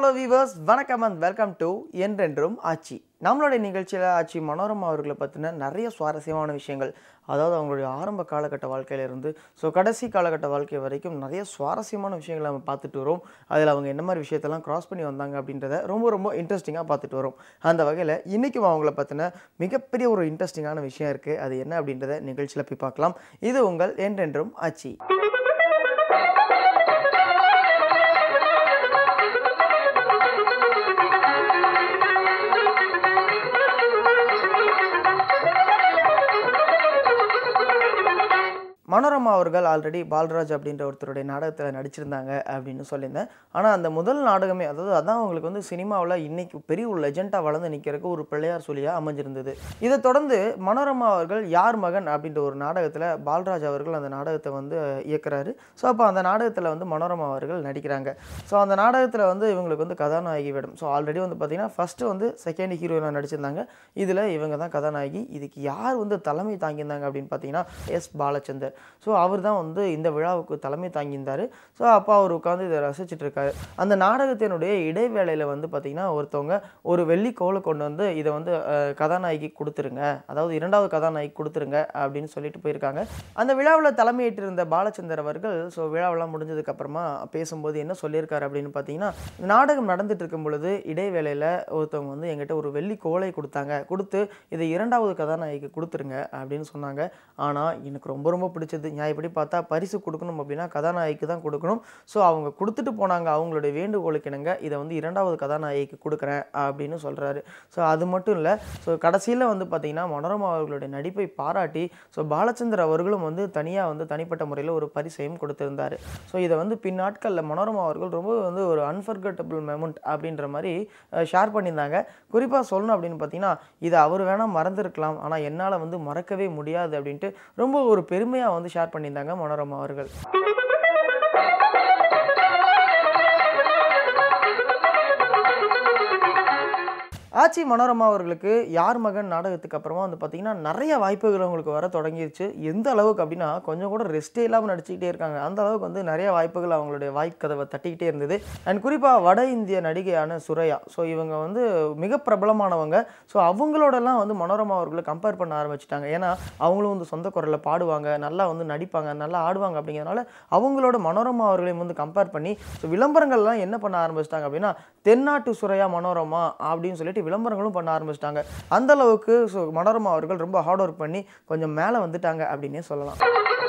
hello viewers வணக்கம் and welcome to என்றென்றும் ஆச்சி நம்மளுடைய நிகழ்ச்சியில் ஆச்சி மனோரமா அவர்களை பற்றின நிறைய சுவாரஸ்யமான விஷயங்கள் அதாவது அவங்களுடைய ஆரம்ப காலகட்ட வாழ்க்கையிலிருந்து ஸோ கடைசி காலகட்ட வாழ்க்கை வரைக்கும் நிறைய சுவாரஸ்யமான விஷயங்களை நம்ம பார்த்துட்டு வரோம் அதில் அவங்க என்ன மாதிரி விஷயத்தெல்லாம் கிராஸ் பண்ணி வந்தாங்க அப்படின்றத ரொம்ப ரொம்ப இன்ட்ரெஸ்டிங்காக பார்த்துட்டு வரோம் அந்த வகையில் இன்றைக்கும் அவங்கள பற்றின மிகப்பெரிய ஒரு இன்ட்ரெஸ்டிங்கான விஷயம் இருக்குது அது என்ன அப்படின்றத நிகழ்ச்சியில் போய் பார்க்கலாம் இது உங்கள் என்றென்றும் ஆச்சி மனோரமா அவர்கள் ஆல்ரெடி பால்ராஜ் அப்படின்ற ஒருத்தருடைய நாடகத்தில் நடிச்சிருந்தாங்க அப்படின்னு சொல்லியிருந்தேன் ஆனால் அந்த முதல் நாடகமே அதாவது அதான் அவங்களுக்கு வந்து சினிமாவில் இன்னைக்கு பெரிய ஒரு லெஜெண்டாக வளர்ந்து நிற்கிறதுக்கு ஒரு பிள்ளையார் சொல்லியாக அமைஞ்சிருந்தது இதை தொடர்ந்து மனோரமா அவர்கள் யார் மகன் அப்படின்ற ஒரு நாடகத்தில் பால்ராஜ் அவர்கள் அந்த நாடகத்தை வந்து இயக்குறாரு ஸோ அப்போ அந்த நாடகத்தில் வந்து மனோரமா அவர்கள் நடிக்கிறாங்க ஸோ அந்த நாடகத்தில் வந்து இவங்களுக்கு வந்து கதாநாயகி வேடம் ஸோ ஆல்ரெடி வந்து பார்த்தீங்கன்னா ஃபஸ்ட்டு வந்து செகண்ட் ஹீரோயினாக நடிச்சிருந்தாங்க இதில் இவங்க தான் கதாநாயகி இதுக்கு யார் வந்து தலைமை தாங்கியிருந்தாங்க அப்படின்னு பார்த்தீங்கன்னா எஸ் பாலச்சந்தர் ஸோ அவர் தான் வந்து இந்த விழாவுக்கு தலைமை தாங்கியிருந்தார் ஸோ அப்போ அவர் உட்காந்து இதை ரசிச்சுட்டு இருக்காரு அந்த நாடகத்தினுடைய இடைவேளையில் வந்து பார்த்திங்கன்னா ஒருத்தவங்க ஒரு வெள்ளி கோலை கொண்டு வந்து இதை வந்து அஹ், கதாநாயகி கொடுத்துருங்க அதாவது இரண்டாவது கதாநாயகி கொடுத்துருங்க அப்படின்னு சொல்லிட்டு போயிருக்காங்க அந்த விழாவில் தலைமையேற்றிருந்த பாலச்சந்தர் அவர்கள் ஸோ விழாவெல்லாம் முடிஞ்சதுக்கப்புறமா பேசும்போது என்ன சொல்லியிருக்காரு அப்படின்னு பார்த்தீங்கன்னா இந்த நாடகம் நடந்துட்டு இருக்கும் பொழுது இடைவேளையில் ஒருத்தவங்க வந்து எங்கிட்ட ஒரு வெள்ளி கோலை கொடுத்தாங்க கொடுத்து இதை இரண்டாவது கதாநாயகிக்கு கொடுத்துருங்க அப்படின்னு சொன்னாங்க ஆனால் எனக்கு ரொம்ப ரொம்ப பிடிச்சது நியாயப்படி பார்த்தா பரிசு கொடுக்கணும் அப்படின்னா கதாநாயகிக்கு தான் கொடுக்கணும் ஸோ அவங்க கொடுத்துட்டு போனாங்க அவங்களுடைய வேண்டுகோளுக்கு இணங்க இதை வந்து இரண்டாவது கதாநாயகிக்கு கொடுக்குறேன் அப்படின்னு சொல்கிறாரு ஸோ அது மட்டும் இல்லை ஸோ கடைசியில் வந்து பார்த்திங்கன்னா மனோரமா அவர்களுடைய நடிப்பை பாராட்டி ஸோ பாலச்சந்தர் அவர்களும் வந்து தனியாக வந்து தனிப்பட்ட முறையில் ஒரு பரிசையும் கொடுத்திருந்தார் ஸோ இதை வந்து பின்னாட்களில் மனோரமா அவர்கள் ரொம்ப வந்து ஒரு அன்ஃபர்கட்டபிள் மெமெண்ட் அப்படின்ற மாதிரி ஷேர் பண்ணியிருந்தாங்க குறிப்பாக சொல்லணும் அப்படின்னு பார்த்தீங்கன்னா இதை அவர் வேணால் மறந்துருக்கலாம் ஆனால் என்னால் வந்து மறக்கவே முடியாது அப்படின்ட்டு ரொம்ப ஒரு பெருமையாக வந்து ஷேர் பண்ணியிருந்தாங்க மனோரமா அவர்கள் ஆச்சி மனோரமா அவர்களுக்கு யார் மகன் நாடகத்துக்கு அப்புறமா வந்து பார்த்தீங்கன்னா நிறைய வாய்ப்புகள் அவங்களுக்கு வர தொடங்கிருச்சு எந்த அளவுக்கு அப்படின்னா கொஞ்சம் கூட ரெஸ்ட்டே இல்லாமல் நடிச்சுக்கிட்டே இருக்காங்க அந்த அளவுக்கு வந்து நிறைய வாய்ப்புகள் அவங்களுடைய வாய்க்கதவை தட்டிக்கிட்டே இருந்தது அண்ட் குறிப்பாக வட இந்திய நடிகையான சுரையா ஸோ இவங்க வந்து மிக பிரபலமானவங்க ஸோ அவங்களோடலாம் வந்து மனோரமா அவர்களை கம்பேர் பண்ண ஆரம்பிச்சிட்டாங்க ஏன்னா அவங்களும் வந்து சொந்த குரலில் பாடுவாங்க நல்லா வந்து நடிப்பாங்க நல்லா ஆடுவாங்க அப்படிங்கிறதுனால அவங்களோட மனோரமா அவர்களையும் வந்து கம்பேர் பண்ணி ஸோ விளம்பரங்கள்லாம் என்ன பண்ண ஆரம்பிச்சிட்டாங்க அப்படின்னா தென்னாட்டு சுரையா மனோரமா அப்படின்னு சொல்லிட்டு விளம்பரங்களும் பண்ண ஆரம்பிச்சிட்டாங்க அந்த அளவுக்கு ஸோ மனோரமா அவர்கள் ரொம்ப ஹார்ட் ஒர்க் பண்ணி கொஞ்சம் மேலே வந்துட்டாங்க அப்படின்னே சொல்லலாம்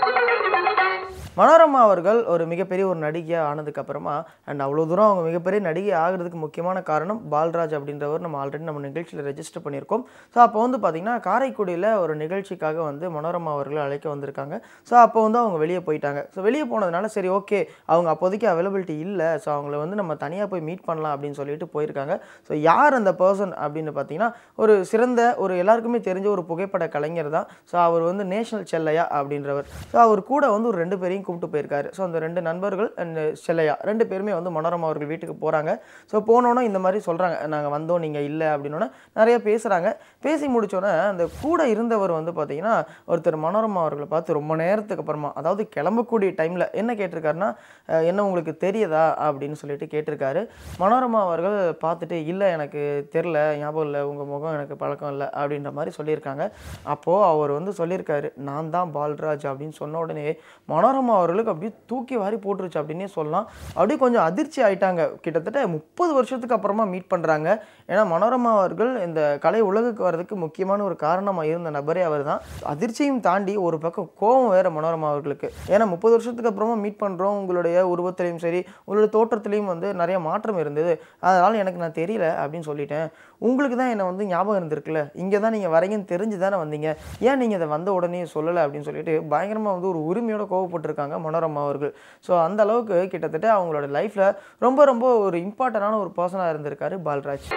மனோரமா அவர்கள் ஒரு மிகப்பெரிய ஒரு நடிகையாக ஆனதுக்கு அப்புறமா அண்ட் அவ்வளோ தூரம் அவங்க மிகப்பெரிய நடிகை ஆகிறதுக்கு முக்கியமான காரணம் பால்ராஜ் அப்படின்றவர் நம்ம ஆல்ரெடி நம்ம நிகழ்ச்சியில் ரெஜிஸ்டர் பண்ணியிருக்கோம் ஸோ அப்போ வந்து பார்த்திங்கன்னா காரைக்குடியில் ஒரு நிகழ்ச்சிக்காக வந்து மனோரமா அவர்களை அழைக்க வந்திருக்காங்க ஸோ அப்போ வந்து அவங்க வெளியே போயிட்டாங்க ஸோ வெளியே போனதுனால சரி ஓகே அவங்க அப்போதைக்கு அவைலபிலிட்டி இல்லை ஸோ அவங்கள வந்து நம்ம தனியாக போய் மீட் பண்ணலாம் அப்படின்னு சொல்லிட்டு போயிருக்காங்க ஸோ யார் அந்த பர்சன் அப்படின்னு பார்த்தீங்கன்னா ஒரு சிறந்த ஒரு எல்லாருக்குமே தெரிஞ்ச ஒரு புகைப்பட கலைஞர் தான் ஸோ அவர் வந்து நேஷனல் செல்லையா அப்படின்றவர் ஸோ அவர் கூட வந்து ஒரு ரெண்டு பேரையும் கூப்பிட்டு போயிருக்காரு ஸோ அந்த ரெண்டு நண்பர்கள் அண்ட் செல்லையா ரெண்டு பேருமே வந்து மனோரமா அவர்கள் வீட்டுக்கு போகிறாங்க ஸோ போனோன்னே இந்த மாதிரி சொல்கிறாங்க நாங்கள் வந்தோம் நீங்கள் இல்லை அப்படின்னோடனே நிறைய பேசுகிறாங்க பேசி முடிச்சோன்னே அந்த கூட இருந்தவர் வந்து பார்த்தீங்கன்னா ஒருத்தர் மனோரமா அவர்களை பார்த்து ரொம்ப நேரத்துக்கு அப்புறமா அதாவது கிளம்பக்கூடிய டைமில் என்ன கேட்டிருக்காருன்னா அஹ், என்ன உங்களுக்கு தெரியுதா அப்படின்னு சொல்லிட்டு கேட்டிருக்காரு மனோரமா அவர்கள் பார்த்துட்டு இல்லை எனக்கு தெரில ஞாபகம் இல்லை உங்கள் முகம் எனக்கு பழக்கம் இல்லை அப்படின்ற மாதிரி சொல்லியிருக்காங்க அப்போது அவர் வந்து சொல்லியிருக்காரு நான் தான் பால்ராஜ் அப்படின்னு சொன்ன உடனே மனோரமா அவர்களுக்கு அப்படியே தூக்கி வாரி போட்டுருச்சு அப்படின்னே சொல்லலாம் அப்படியே கொஞ்சம் அதிர்ச்சி ஆயிட்டாங்க கிட்டத்தட்ட முப்பது வருஷத்துக்கு அப்புறமா மீட் பண்ணுறாங்க ஏன்னா மனோரமா அவர்கள் இந்த கலை உலகுக்கு வர்றதுக்கு முக்கியமான ஒரு காரணமாக இருந்த நபரே அவர் தான் அதிர்ச்சியும் தாண்டி ஒரு பக்கம் கோபம் வேற மனோரமா அவர்களுக்கு ஏன்னா முப்பது வருஷத்துக்கு அப்புறமா மீட் பண்ணுறோம் உங்களுடைய உருவத்திலையும் சரி உங்களுடைய தோற்றத்திலையும் வந்து நிறைய மாற்றம் இருந்தது அதனால் எனக்கு நான் தெரியல அப்படின்னு சொல்லிட்டேன் உங்களுக்கு தான் என்னை வந்து ஞாபகம் இருந்திருக்குல்ல இங்கே தான் நீங்கள் வரீங்கன்னு தெரிஞ்சு தானே வந்தீங்க ஏன் நீங்கள் இதை வந்த உடனே சொல்லலை அப்படின்னு சொல்லிட்டு பயங்கரமாக வந்து ஒரு உரிமையோட கோவப்பட்டிருக்காங்க மனோரமா அவர்கள் ஸோ அந்த அளவுக்கு கிட்டத்தட்ட அவங்களோட லைஃப்பில் ரொம்ப ரொம்ப ஒரு இம்பார்ட்டண்டான ஒரு பர்சனாக இருந்திருக்காரு பால்ராஜ்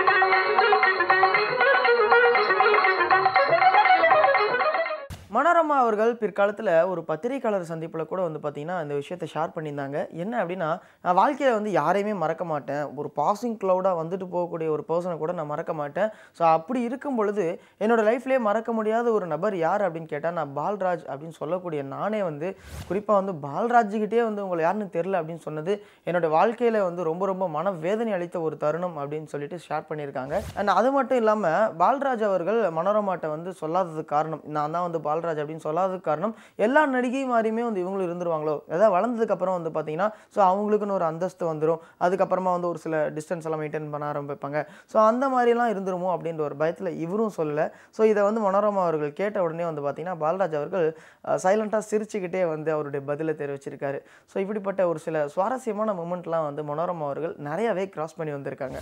மனோரமா அவர்கள் பிற்காலத்தில் ஒரு பத்திரிகையாளர் சந்திப்பில் கூட வந்து பார்த்தீங்கன்னா இந்த விஷயத்தை ஷேர் பண்ணியிருந்தாங்க என்ன அப்படின்னா நான் வாழ்க்கையில் வந்து யாரையுமே மறக்க மாட்டேன் ஒரு பாசிங் க்ளவுடாக வந்துட்டு போகக்கூடிய ஒரு பர்சனை கூட நான் மறக்க மாட்டேன் ஸோ அப்படி இருக்கும் பொழுது என்னோட லைஃப்லேயே மறக்க முடியாத ஒரு நபர் யார் அப்படின்னு கேட்டால் நான் பால்ராஜ் அப்படின்னு சொல்லக்கூடிய நானே வந்து குறிப்பாக வந்து பால்ராஜ்கிட்டே வந்து உங்களை யாருன்னு தெரில அப்படின்னு சொன்னது என்னோட வாழ்க்கையில் வந்து ரொம்ப ரொம்ப மனவேதனை அளித்த ஒரு தருணம் அப்படின்னு சொல்லிட்டு ஷேர் பண்ணியிருக்காங்க அண்ட் அது மட்டும் இல்லாமல் பால்ராஜ் அவர்கள் மனோரமாட்ட வந்து சொல்லாததுக்கு காரணம் நான் தான் வந்து பால்ராஜ் அப்படின்னு சொல்லாததுக்கு காரணம் எல்லா நடிகை மாதிரியுமே வந்து இவங்களும் இருந்துருவாங்களோ ஏதாவது வளர்ந்ததுக்கு அப்புறம் வந்து பார்த்தீங்கன்னா ஸோ அவங்களுக்குன்னு ஒரு அந்தஸ்து வந்துடும் அதுக்கப்புறமா வந்து ஒரு சில டிஸ்டன்ஸ் எல்லாம் மெயின்டைன் பண்ண ஆரம்பிப்பாங்க ஸோ அந்த மாதிரிலாம் இருந்துருமோ அப்படின்ற ஒரு பயத்தில் இவரும் சொல்லலை ஸோ இதை வந்து மனோரமா அவர்கள் கேட்ட உடனே வந்து பார்த்தீங்கன்னா பால்ராஜ் அவர்கள் சைலண்ட்டாக சிரிச்சுக்கிட்டே வந்து அவருடைய பதிலை தெரிவிச்சிருக்காரு ஸோ இப்படிப்பட்ட ஒரு சில சுவாரஸ்யமான மூமெண்ட்லாம் வந்து மனோரமா அவர்கள் நிறையவே கிராஸ் பண்ணி வந்திருக்காங்க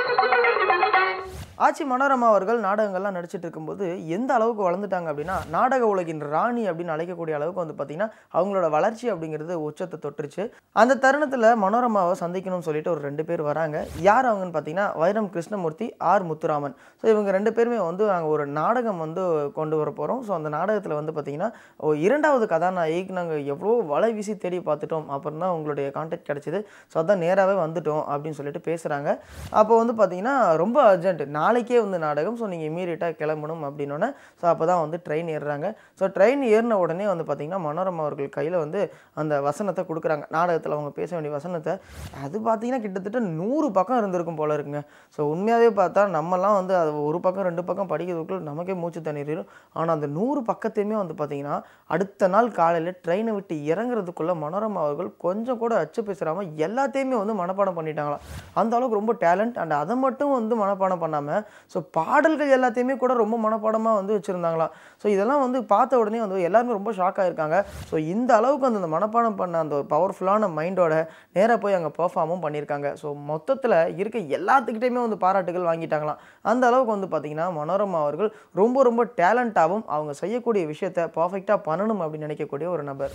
ஆச்சி மனோரமா அவர்கள் நாடகங்கள்லாம் நடிச்சிட்டு இருக்கும்போது எந்த அளவுக்கு வளர்ந்துட்டாங்க அப்படின்னா நாடக உலகின் ராணி அப்படின்னு அழைக்கக்கூடிய அளவுக்கு வந்து பார்த்தீங்கன்னா அவங்களோட வளர்ச்சி அப்படிங்கிறது உச்சத்தை தொட்டுருச்சு அந்த தருணத்தில் மனோரமாவை சந்திக்கணும்னு சொல்லிட்டு ஒரு ரெண்டு பேர் வராங்க யார் அவங்கன்னு பார்த்தீங்கன்னா வைரம் கிருஷ்ணமூர்த்தி ஆர் முத்துராமன் ஸோ இவங்க ரெண்டு பேருமே வந்து நாங்கள் ஒரு நாடகம் வந்து கொண்டு வர போகிறோம் ஸோ அந்த நாடகத்தில் வந்து பார்த்தீங்கன்னா ஓ, இரண்டாவது கதாநாயகிக்கு நாங்கள் எவ்வளோ வலை வீசி தேடி பார்த்துட்டோம் அப்புறம் தான் உங்களுடைய கான்டாக்ட் கிடச்சிது ஸோ அதான் நேராகவே வந்துட்டோம் அப்படின்னு சொல்லிட்டு பேசுகிறாங்க அப்போ வந்து பார்த்தீங்கன்னா ரொம்ப அர்ஜென்ட் நாளைக்கே வந்து நாடகம் ஸோ நீங்கள் இமீடியட்டாக கிளம்பணும் அப்படின்னோடனே ஸோ அப்போ தான் வந்து ட்ரெயின் ஏறுறாங்க ஸோ ட்ரெயின் ஏறின உடனே வந்து பார்த்தீங்கன்னா மனோரமா அவர்கள் கையில் வந்து அந்த வசனத்தை கொடுக்குறாங்க நாடகத்தில் அவங்க பேச வேண்டிய வசனத்தை அது பார்த்தீங்கன்னா கிட்டத்தட்ட நூறு பக்கம் இருந்திருக்கும் போல இருக்குங்க ஸோ உண்மையாகவே பார்த்தா நம்மலாம் வந்து அது ஒரு பக்கம் ரெண்டு பக்கம் படிக்கிறதுக்குள்ள நமக்கே மூச்சு தண்ணீரும் ஆனால் அந்த நூறு பக்கத்தையுமே வந்து பார்த்தீங்கன்னா அடுத்த நாள் காலையில் ட்ரெயினை விட்டு இறங்குறதுக்குள்ள மனோரமா அவர்கள் கொஞ்சம் கூட அச்சு பேசுகிறாமல் எல்லாத்தையுமே வந்து மனப்பாடம் பண்ணிட்டாங்களாம் அந்த அளவுக்கு ரொம்ப டேலண்ட் அண்ட் அதை மட்டும் வந்து மனப்பாடம் பண்ணாமல் ஸோ பாடல்கள் எல்லாத்தையுமே கூட ரொம்ப மனப்பாடமாக வந்து வச்சுருந்தாங்களாம் ஸோ இதெல்லாம் வந்து பார்த்த உடனே வந்து எல்லாருமே ரொம்ப ஷாக் ஆயிருக்காங்க ஸோ இந்த அளவுக்கு வந்து அந்த மனப்பாடம் பண்ண அந்த ஒரு பவர்ஃபுல்லான மைண்டோட நேராக போய் அங்கே பெர்ஃபார்மும் பண்ணியிருக்காங்க ஸோ மொத்தத்தில் இருக்க எல்லாத்துக்கிட்டையுமே வந்து பாராட்டுகள் வாங்கிட்டாங்களாம் அந்த அளவுக்கு வந்து பார்த்தீங்கன்னா மனோரமா அவர்கள் ரொம்ப ரொம்ப டேலண்டாகவும் அவங்க செய்யக்கூடிய விஷயத்தை பர்ஃபெக்டாக பண்ணணும் அப்படின்னு நினைக்கக்கூடிய ஒரு நபர்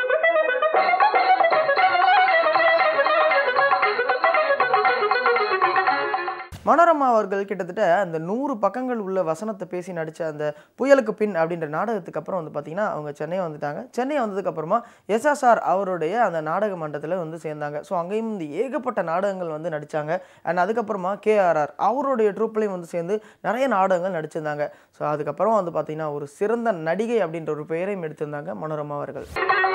மனோரமா அவர்கள் கிட்டத்தட்ட அந்த நூறு பக்கங்கள் உள்ள வசனத்தை பேசி நடித்த அந்த புயலுக்கு பின் அப்படின்ற நாடகத்துக்கு அப்புறம் வந்து பார்த்தீங்கன்னா அவங்க சென்னை வந்துட்டாங்க சென்னை வந்ததுக்கப்புறமா எஸ்எஸ்ஆர் அவருடைய அந்த நாடக மன்றத்தில் வந்து சேர்ந்தாங்க ஸோ அங்கேயும் இந்த ஏகப்பட்ட நாடகங்கள் வந்து நடித்தாங்க அண்ட் அதுக்கப்புறமா கேஆர்ஆர் அவருடைய ட்ரூப்லேயும் வந்து சேர்ந்து நிறைய நாடகங்கள் நடிச்சிருந்தாங்க ஸோ அதுக்கப்புறம் வந்து பார்த்தீங்கன்னா ஒரு சிறந்த நடிகை அப்படின்ற ஒரு பெயரையும் எடுத்திருந்தாங்க மனோரமா அவர்கள்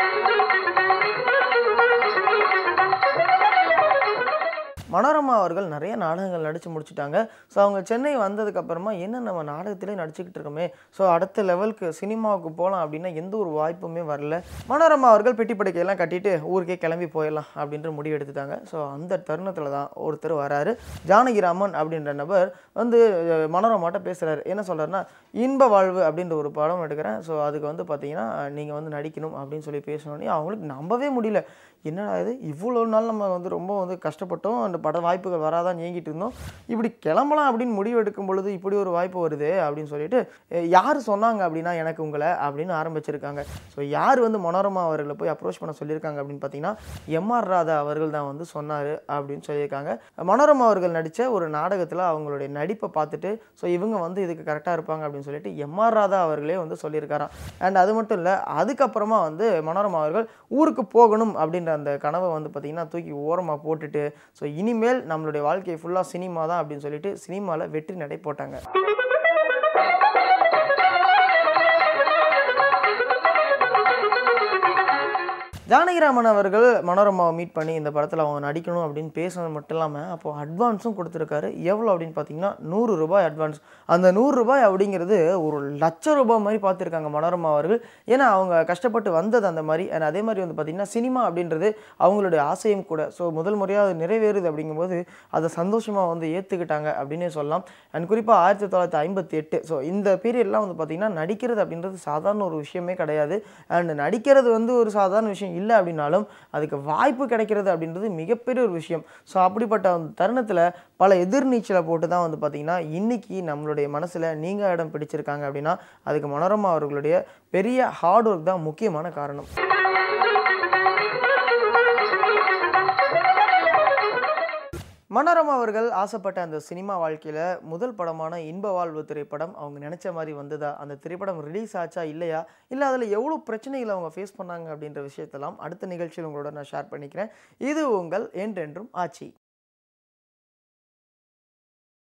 மனோரமா அவர்கள் நிறைய நாடகங்கள் நடித்து முடிச்சிட்டாங்க ஸோ அவங்க சென்னை வந்ததுக்கப்புறமா என்ன நம்ம நாடகத்திலே நடிச்சுக்கிட்டு இருக்கோமே ஸோ அடுத்த லெவலுக்கு சினிமாவுக்கு போகலாம் அப்படின்னா எந்த ஒரு வாய்ப்புமே வரல மனோரமா அவர்கள் பெட்டி படுக்கையெல்லாம் கட்டிட்டு ஊருக்கே கிளம்பி போயிடலாம் அப்படின்ற முடிவு எடுத்துட்டாங்க ஸோ அந்த தருணத்தில் தான் ஒருத்தர் வராரு ஜானகிராமன் அப்படின்ற நபர் வந்து அஹ், மனோரமாட்ட பேசுகிறாரு என்ன சொல்கிறாருன்னா இன்ப வாழ்வு அப்படின்ற ஒரு படம் எடுக்கிறேன் ஸோ அதுக்கு வந்து பார்த்தீங்கன்னா நீங்கள் வந்து நடிக்கணும் அப்படின்னு சொல்லி பேசினோடனே அவங்களுக்கு நம்பவே முடியல என்னடா இது இவ்வளோ நாள் நம்ம வந்து ரொம்ப வந்து கஷ்டப்பட்டோம் அந்த பட வாய்ப்புகள் வராதான்னு ஏங்கிட்டு இருந்தோம் இப்படி கிளம்பலாம் அப்படின்னு முடிவு எடுக்கும் பொழுது இப்படி ஒரு வாய்ப்பு வருது அப்படின்னு சொல்லிட்டு "எ, யார் சொன்னாங்க அப்படின்னா எனக்கு உங்களை அப்படின்னு ஆரம்பிச்சிருக்காங்க ஸோ யார் வந்து மனோரமா அவர்களை போய் அப்ரோச் பண்ண சொல்லியிருக்காங்க அப்படின்னு பார்த்தீங்கன்னா எம்ஆர் ராதா அவர்கள் தான் வந்து சொன்னார் அப்படின்னு சொல்லியிருக்காங்க மனோரமா அவர்கள் நடித்த ஒரு நாடகத்தில் அவங்களுடைய நடிப்பை பார்த்துட்டு ஸோ இவங்க வந்து இதுக்கு கரெக்டாக இருப்பாங்க அப்படின்னு சொல்லிட்டு எம்ஆர் ராதா அவர்களே வந்து சொல்லியிருக்காராம் அண்ட் அது மட்டும் இல்லை அதுக்கப்புறமா வந்து மனோரமா அவர்கள் ஊருக்கு போகணும் அப்படின்ற அந்த கனவை வந்து பார்த்திங்கன்னா தூக்கி ஓரமாக போட்டுட்டு ஸோ இனிமேல் நம்மளுடைய வாழ்க்கை ஃபுல்லாக சினிமா தான் அப்படின்னு சொல்லிட்டு சினிமாவில் வெற்றி நடை போட்டாங்க ஜானகிராமன் அவர்கள் மனோரமாவை மீட் பண்ணி இந்த படத்தில் அவங்க நடிக்கணும் அப்படின்னு பேசுனது மட்டும் இல்லாமல் அப்போது அட்வான்ஸும் கொடுத்துருக்காரு எவ்வளோ அப்படின்னு பார்த்தீங்கன்னா நூறு ரூபாய் அட்வான்ஸ் அந்த நூறு ரூபாய் அப்படிங்கிறது ஒரு லட்ச ரூபாய் மாதிரி பார்த்துருக்காங்க மனோரமா அவர்கள் ஏன்னா அவங்க கஷ்டப்பட்டு வந்தது அந்த மாதிரி and அதே மாதிரி வந்து பார்த்திங்கன்னா சினிமா அப்படின்றது அவங்களுடைய ஆசையும் கூட ஸோ முதல் முறையாக அது நிறைவேறுது அப்படிங்கும்போது அதை சந்தோஷமாக வந்து ஏற்றுக்கிட்டாங்க அப்படின்னே சொல்லலாம் அண்ட் குறிப்பாக ஆயிரத்தி தொள்ளாயிரத்தி ஐம்பத்தி எட்டு ஸோ இந்த பீரியட்லாம் வந்து பார்த்திங்கன்னா நடிக்கிறது அப்படின்றது சாதாரண ஒரு விஷயமே கிடையாது அண்ட் நடிக்கிறது வந்து ஒரு சாதாரண விஷயம் இல்லை அப்படின்னாலும் அதுக்கு வாய்ப்பு கிடைக்கிறது அப்படின்றது மிகப்பெரிய ஒரு விஷயம் ஸோ அப்படிப்பட்ட அந்த தருணத்தில் பல எதிர்நீச்சலை போட்டு தான் வந்து பார்த்திங்கன்னா இன்றைக்கி நம்மளுடைய மனசில் நீங்கள் இடம் பிடிச்சிருக்காங்க அப்படின்னா அதுக்கு மனோரமா அவர்களுடைய பெரிய ஹார்ட் ஒர்க் தான் முக்கியமான காரணம் மனோரமா அவர்கள் ஆசைப்பட்ட அந்த சினிமா வாழ்க்கையில் முதல் படமான இன்ப வாழ்வு திரைப்படம் அவங்க நினச்ச மாதிரி வந்ததா அந்த திரைப்படம் ரிலீஸ் ஆச்சா இல்லையா இல்லை அதில் எவ்வளோ பிரச்சனைகளை அவங்க ஃபேஸ் பண்ணாங்க அப்படின்ற விஷயத்தெல்லாம் அடுத்த நிகழ்ச்சியில் உங்களோட நான் ஷேர் பண்ணிக்கிறேன் இது உங்கள் என்றென்றும் ஆட்சி